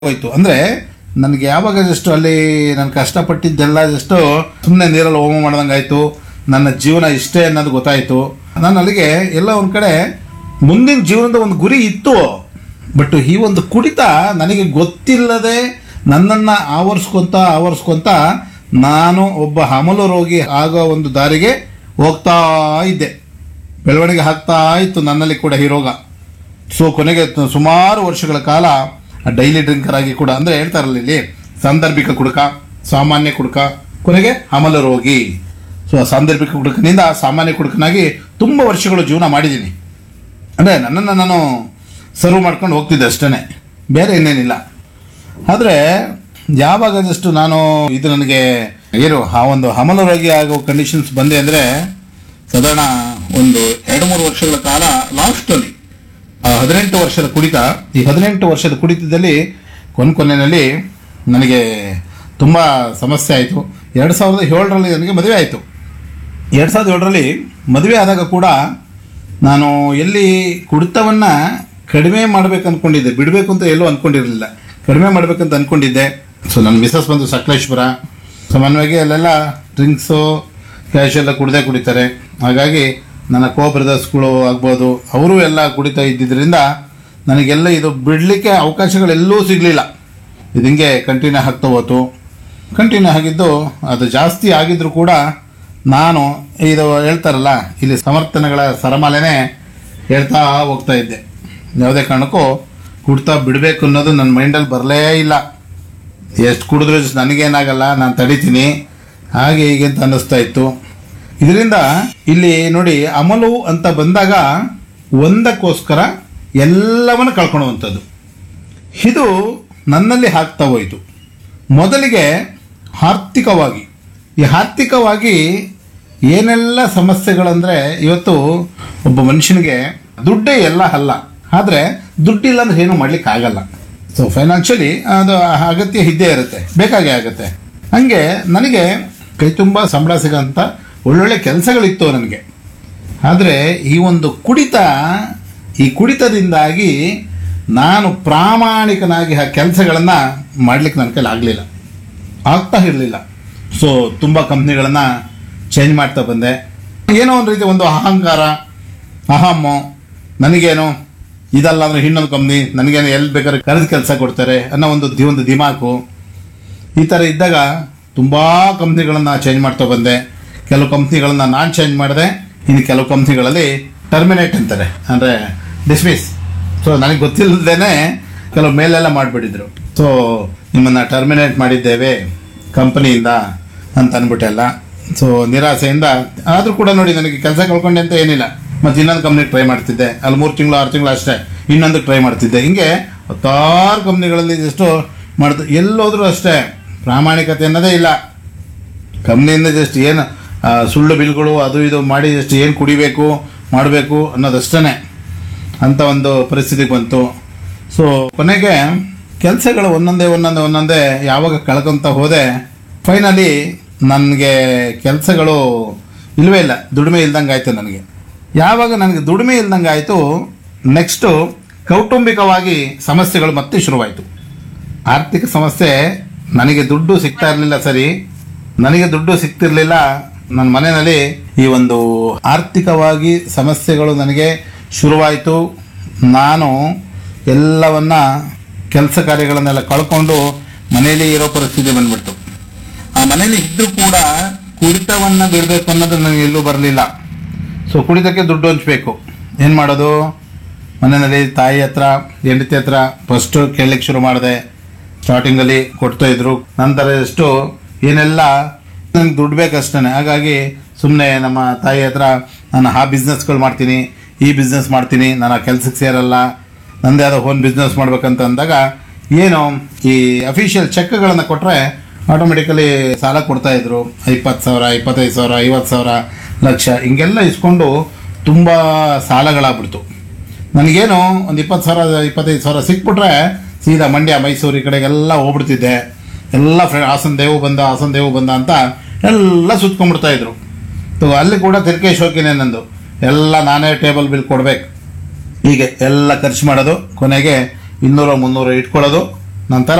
ಹೋಯ್ತು ಅಂದ್ರೆ ನನಗೆ ಯಾವಾಗ ಜಸ್ಟ್ ಅಲ್ಲಿ ನಾನು ಕಷ್ಟಪಟ್ಟಿದ್ದೆಲ್ಲ ಜಸ್ಟ್ ಸುಮ್ಮನೆ ನೀರಲ್ಲಿ ಹೋಮ ಮಾಡ್ದಂಗಾಯ್ತು ನನ್ನ ಜೀವನ ಇಷ್ಟೇ ಅನ್ನೋದು ಗೊತ್ತಾಯ್ತು ನಾನು ಅಲ್ಲಿಗೆ ಎಲ್ಲ ಒಂದ್ ಕಡೆ ಮುಂದಿನ ಜೀವನದ ಒಂದು ಗುರಿ ಇತ್ತು ಬಟ್ ಈ ಒಂದು ಕುಡಿತ ನನಗೆ ಗೊತ್ತಿಲ್ಲದೆ ನನ್ನನ್ನು ಆವರಿಸ್ಕೊಂತ ಆವರಿಸ್ಕೊಂತ ನಾನು ಒಬ್ಬ ಹಮಲು ರೋಗಿ ಆಗೋ ಒಂದು ದಾರಿಗೆ ಹೋಗ್ತಾ ಇದ್ದೆ ಬೆಳವಣಿಗೆ ಆಗ್ತಾ ಇತ್ತು ನನ್ನಲ್ಲಿ ಕೂಡ ಈ ರೋಗ ಸೊ ಕೊನೆಗೆ ತ- ಸುಮಾರು ವರ್ಷಗಳ ಕಾಲ ಡೈಲಿ ಡ್ರಿಂಕರ್ ಆಗಿ ಕೂಡ ಅಂದ್ರೆ ಹೇಳ್ತಾರಲ್ಲ ಇಲ್ಲಿ ಸಾಂದರ್ಭಿಕ ಕುಡುಕ ಸಾಮಾನ್ಯ ಕುಡುಕ ಕೊನೆಗೆ ಅಮಲ ರೋಗಿ ಸೊ ಸಾಂದರ್ಭಿಕ ಕುಡುಕನಿಂದ ಸಾಮಾನ್ಯ ಕುಡುಕನಾಗಿ ತುಂಬ ವರ್ಷಗಳು ಜೀವನ ಮಾಡಿದ್ದೀನಿ ಅಂದರೆ ನನ್ನನ್ನು ನಾನು ಸರ್ವ್ ಮಾಡ್ಕೊಂಡು ಹೋಗ್ತಿದ್ದೆ ಅಷ್ಟೇ ಬೇರೆ ಇನ್ನೇನಿಲ್ಲ ಆದರೆ ಯಾವಾಗ ಜಸ್ಟ್ ನಾನು ಇದು ನನಗೆ ಏನು ಆ ಒಂದು ಹಮಲ ರೋಗಿ ಆಗೋ ಕಂಡೀಷನ್ಸ್ ಬಂದೆ ಅಂದರೆ ಸಾಧಾರಣ ಒಂದು ಎರಡು ಮೂರು ವರ್ಷಗಳ ಕಾಲ ಲಾಸ್ಟಲ್ಲಿ ಆ ಹದಿನೆಂಟು ವರ್ಷದ ಕುಡಿತ ಈ ಹದಿನೆಂಟು ವರ್ಷದ ಕುಡಿತದಲ್ಲಿ ಕೊನೆ ಕೊನೆಯಲ್ಲಿ ನನಗೆ ತುಂಬ ಸಮಸ್ಯೆ ಆಯಿತು ಎರಡು ಸಾವಿರದ ಏಳರಲ್ಲಿ ನನಗೆ ಮದುವೆ ಆಯಿತು ಎರಡು ಸಾವಿರದ ಏಳರಲ್ಲಿ ಮದುವೆ ಆದಾಗ ಕೂಡ ನಾನು ಎಲ್ಲಿ ಕುಡಿತವನ್ನು ಕಡಿಮೆ ಮಾಡ್ಬೇಕು ಅಂದ್ಕೊಂಡಿದ್ದೆ ಬಿಡಬೇಕು ಅಂತ ಎಲ್ಲೂ ಅಂದ್ಕೊಂಡಿರಲಿಲ್ಲ ಕಡಿಮೆ ಮಾಡ್ಬೇಕಂತ ಅಂದ್ಕೊಂಡಿದ್ದೆ ಸೊ ನನ್ನ ಮಿಸಸ್ ಬಂದು ಸಕಲೇಶ್ವರ ಸಾಮಾನ್ಯವಾಗಿ ಅಲ್ಲೆಲ್ಲ ಡ್ರಿಂಕ್ಸು ಕ್ಯಾಶ್ ಎಲ್ಲ ಕುಡ್ದೇ ಕುಡಿತಾರೆ ಹಾಗಾಗಿ ನನ್ನ ಕೋ ಬ್ರದರ್ಸ್ಗಳು ಆಗ್ಬೋದು ಅವರು ಎಲ್ಲ ಕುಡಿತಾ ಇದ್ದಿದ್ದರಿಂದ ನನಗೆಲ್ಲ ಇದು ಬಿಡಲಿಕ್ಕೆ ಅವಕಾಶಗಳೆಲ್ಲೂ ಸಿಗಲಿಲ್ಲ ಇದು ಹಿಂಗೆ ಕಂಟಿನ್ಯೂ ಆಗ್ತಾ ಹೋತು ಕಂಟಿನ್ಯೂ ಆಗಿದ್ದು ಅದು ಜಾಸ್ತಿ ಆಗಿದ್ರು ಕೂಡ ನಾನು ಇದು ಹೇಳ್ತಾರಲ್ಲ ಇಲ್ಲಿ ಸಮರ್ಥನೆಗಳ ಸರಮಾಲೆನೇ ಹೇಳ್ತಾ ಹೋಗ್ತಾ ಇದ್ದೆ ಯಾವುದೇ ಕಾರಣಕ್ಕೂ ಕುಡ್ತಾ ಬಿಡಬೇಕು ಅನ್ನೋದು ನನ್ನ ಮೈಂಡಲ್ಲಿ ಬರಲೇ ಇಲ್ಲ ಎಷ್ಟು ಕುಡಿದ್ರು ನನಗೇನಾಗಲ್ಲ ನಾನು ತಡಿತೀನಿ ಹಾಗೆ ಹೀಗೆ ಅಂತ ಅನ್ನಿಸ್ತಾ ಇತ್ತು ಇದರಿಂದ ಇಲ್ಲಿ ನೋಡಿ ಅಮಲು ಅಂತ ಬಂದಾಗ ಒಂದಕ್ಕೋಸ್ಕರ ಎಲ್ಲವನ್ನು ಕಳ್ಕೊಳ್ಳುವಂಥದ್ದು ಇದು ನನ್ನಲ್ಲಿ ಆಗ್ತಾ ಹೋಯಿತು ಮೊದಲಿಗೆ ಆರ್ಥಿಕವಾಗಿ ಈ ಆರ್ಥಿಕವಾಗಿ ಏನೆಲ್ಲ ಸಮಸ್ಯೆಗಳಂದರೆ ಇವತ್ತು ಒಬ್ಬ ಮನುಷ್ಯನಿಗೆ ದುಡ್ಡೇ ಎಲ್ಲ ಅಲ್ಲ ಆದರೆ ದುಡ್ಡಿಲ್ಲ ಅಂದ್ರೆ ಏನೂ ಮಾಡ್ಲಿಕ್ಕೆ ಆಗಲ್ಲ ಸೊ ಫೈನಾನ್ಷಿಯಲಿ ಅದು ಅಗತ್ಯ ಇದ್ದೇ ಇರುತ್ತೆ ಬೇಕಾಗೇ ಆಗುತ್ತೆ ಹಂಗೆ ನನಗೆ ಕೈ ತುಂಬ ಸಂಬಳ ಸಿಗೋಂಥ ಒಳ್ಳೊಳ್ಳೆ ಕೆಲಸಗಳಿತ್ತು ನನಗೆ ಆದರೆ ಈ ಒಂದು ಕುಡಿತ ಈ ಕುಡಿತದಿಂದಾಗಿ ನಾನು ಪ್ರಾಮಾಣಿಕನಾಗಿ ಆ ಕೆಲಸಗಳನ್ನು ಮಾಡಲಿಕ್ಕೆ ನನ್ನ ಕೈಲಿ ಆಗಲಿಲ್ಲ ಆಗ್ತಾ ಇರಲಿಲ್ಲ ಸೊ ತುಂಬ ಕಂಪ್ನಿಗಳನ್ನು ಚೇಂಜ್ ಮಾಡ್ತಾ ಬಂದೆ ಏನೋ ಒಂದು ರೀತಿ ಒಂದು ಅಹಂಕಾರ ಅಹಮ್ಮು ನನಗೇನು ಇದಲ್ಲ ಅಂದರೆ ಇನ್ನೊಂದು ಕಂಪ್ನಿ ನನಗೇನು ಎಲ್ಲಿ ಬೇಕಾದ್ರೆ ಕರೆದು ಕೆಲಸ ಕೊಡ್ತಾರೆ ಅನ್ನೋ ಒಂದು ದಿ ಒಂದು ದಿಮಾಕು ಈ ಥರ ಇದ್ದಾಗ ತುಂಬ ಕಂಪ್ನಿಗಳನ್ನು ಚೇಂಜ್ ಮಾಡ್ತಾ ಬಂದೆ ಕೆಲವು ಕಂಪ್ನಿಗಳನ್ನು ನಾನು ಚೇಂಜ್ ಮಾಡಿದೆ ಇನ್ನು ಕೆಲವು ಕಂಪ್ನಿಗಳಲ್ಲಿ ಟರ್ಮಿನೇಟ್ ಅಂತಾರೆ ಅಂದರೆ ಡಿಸ್ಮಿಸ್ ಸೊ ನನಗೆ ಗೊತ್ತಿಲ್ಲದೇನೆ ಕೆಲವು ಮೇಲೆಲ್ಲ ಮಾಡಿಬಿಟ್ಟಿದ್ರು ಸೊ ನಿಮ್ಮನ್ನು ಟರ್ಮಿನೇಟ್ ಮಾಡಿದ್ದೇವೆ ಕಂಪನಿಯಿಂದ ಅಂತ ಅಂದ್ಬಿಟ್ಟೆಲ್ಲ ಸೊ ನಿರಾಸೆಯಿಂದ ಆದರೂ ಕೂಡ ನೋಡಿ ನನಗೆ ಕೆಲಸ ಕಳ್ಕೊಂಡೆ ಅಂತ ಏನಿಲ್ಲ ಮತ್ತು ಇನ್ನೊಂದು ಕಂಪ್ನಿಗೆ ಟ್ರೈ ಮಾಡ್ತಿದ್ದೆ ಅಲ್ಲಿ ಮೂರು ತಿಂಗಳು ಆರು ತಿಂಗಳು ಅಷ್ಟೇ ಇನ್ನೊಂದಕ್ಕೆ ಟ್ರೈ ಮಾಡ್ತಿದ್ದೆ ಹಿಂಗೆ ಹತ್ತಾರು ಕಂಪ್ನಿಗಳಲ್ಲಿ ಎಷ್ಟು ಮಾಡ್ದು ಎಲ್ಲೋದ್ರೂ ಅಷ್ಟೇ ಪ್ರಾಮಾಣಿಕತೆ ಅನ್ನೋದೇ ಇಲ್ಲ ಕಂಪ್ನಿಯಿಂದ ಜಸ್ಟ್ ಏನು ಆ, ಸುಳ್ಳು ಬಿಲ್ಗಳು ಅದು ಇದು ಮಾಡಿ ಜಸ್ಟ್ ಏನು ಕುಡಿಬೇಕು ಮಾಡಬೇಕು ಅನ್ನೋದಷ್ಟೇ ಅಂತ ಒಂದು ಪರಿಸ್ಥಿತಿಗೆ ಬಂತು ಸೊ ಕೊನೆಗೆ ಕೆಲಸಗಳು ಒಂದೊಂದೇ ಒಂದೊಂದೇ ಒಂದೊಂದೇ ಯಾವಾಗ ಕಳ್ಕೊಂತ ಹೋದೆ ಫೈನಲಿ ನನಗೆ ಕೆಲಸಗಳು ಇಲ್ಲವೇ ಇಲ್ಲ ದುಡಿಮೆ ಇಲ್ದಂಗೆ ಆಯಿತು ನನಗೆ ಯಾವಾಗ ನನಗೆ ದುಡಿಮೆ ಇಲ್ದಂಗೆ ಆಯಿತು ನೆಕ್ಸ್ಟು ಕೌಟುಂಬಿಕವಾಗಿ ಸಮಸ್ಯೆಗಳು ಮತ್ತೆ ಶುರುವಾಯಿತು ಆರ್ಥಿಕ ಸಮಸ್ಯೆ ನನಗೆ ದುಡ್ಡು ಸಿಗ್ತಾ ಇರಲಿಲ್ಲ ಸರಿ ನನಗೆ ದುಡ್ಡು ಸಿಗ್ತಿರ್ಲಿಲ್ಲ ನನ್ನ ಮನೆಯಲ್ಲಿ ಈ ಒಂದು ಆರ್ಥಿಕವಾಗಿ ಸಮಸ್ಯೆಗಳು ನನಗೆ ಶುರುವಾಯಿತು ನಾನು ಎಲ್ಲವನ್ನ ಕೆಲಸ ಕಾರ್ಯಗಳನ್ನೆಲ್ಲ ಕಳ್ಕೊಂಡು ಮನೆಯಲ್ಲಿ ಇರೋ ಪರಿಸ್ಥಿತಿ ಬಂದ್ಬಿಡ್ತು ಆ ಮನೇಲಿ ಇದ್ರೂ ಕೂಡ ಕುಡಿತವನ್ನ ಬಿಡಬೇಕು ಅನ್ನೋದು ನನಗೆ ಎಲ್ಲೂ ಬರಲಿಲ್ಲ ಸೊ ಕುಡಿತಕ್ಕೆ ದುಡ್ಡು ಹಂಚ್ಬೇಕು ಏನು ಮಾಡೋದು ಮನೆಯಲ್ಲಿ ತಾಯಿ ಹತ್ರ ಹೆಂಡತಿ ಹತ್ರ ಫಸ್ಟು ಕೇಳಲಿಕ್ಕೆ ಶುರು ಮಾಡಿದೆ ಸ್ಟಾರ್ಟಿಂಗಲ್ಲಿ ಕೊಡ್ತಾ ಇದ್ರು ನಂತರ ಎಷ್ಟು ಏನೆಲ್ಲ ನನಗೆ ದುಡ್ಡು ಬೇಕಷ್ಟೇ ಹಾಗಾಗಿ ಸುಮ್ಮನೆ ನಮ್ಮ ತಾಯಿ ಹತ್ರ ನಾನು ಆ ಬಿಸ್ನೆಸ್ಗಳು ಮಾಡ್ತೀನಿ ಈ ಬಿಸ್ನೆಸ್ ಮಾಡ್ತೀನಿ ನಾನು ಆ ಕೆಲಸಕ್ಕೆ ಸೇರಲ್ಲ ನಂದೇ ಆದ ಓನ್ ಬಿಸ್ನೆಸ್ ಮಾಡ್ಬೇಕಂತ ಅಂದಾಗ ಏನು ಈ ಅಫಿಷಿಯಲ್ ಚೆಕ್ಗಳನ್ನು ಕೊಟ್ಟರೆ ಆಟೋಮೆಟಿಕಲಿ ಸಾಲ ಕೊಡ್ತಾ ಇದ್ರು ಇಪ್ಪತ್ತು ಸಾವಿರ ಇಪ್ಪತ್ತೈದು ಸಾವಿರ ಐವತ್ತು ಸಾವಿರ ಲಕ್ಷ ಹಿಂಗೆಲ್ಲ ಇಸ್ಕೊಂಡು ತುಂಬ ಸಾಲಗಳಾಗ್ಬಿಡ್ತು ನನಗೇನು ಒಂದು ಇಪ್ಪತ್ತು ಸಾವಿರ ಇಪ್ಪತ್ತೈದು ಸಾವಿರ ಸಿಕ್ಬಿಟ್ರೆ ಸೀದಾ ಮಂಡ್ಯ ಮೈಸೂರು ಈ ಕಡೆಗೆಲ್ಲ ಹೋಗ್ಬಿಡ್ತಿದ್ದೆ ಎಲ್ಲ ಫ್ರೆಂಡ್ ಹಾಸನ ದೇವು ಬಂದ ಹಾಸನ ದೇವು ಬಂದ ಅಂತ ಎಲ್ಲ ಸುತ್ಕೊಂಡ್ಬಿಡ್ತಾ ಇದ್ರು ಸೊ ಅಲ್ಲಿ ಕೂಡ ತೆರಿಗೆ ಶೋಕಿನೇ ನಂದು ಎಲ್ಲ ನಾನೇ ಟೇಬಲ್ ಬಿಲ್ ಕೊಡ್ಬೇಕು ಹೀಗೆ ಎಲ್ಲ ಖರ್ಚು ಮಾಡೋದು ಕೊನೆಗೆ ಇನ್ನೂರು ಮುನ್ನೂರು ಇಟ್ಕೊಳ್ಳೋದು ನಂತರ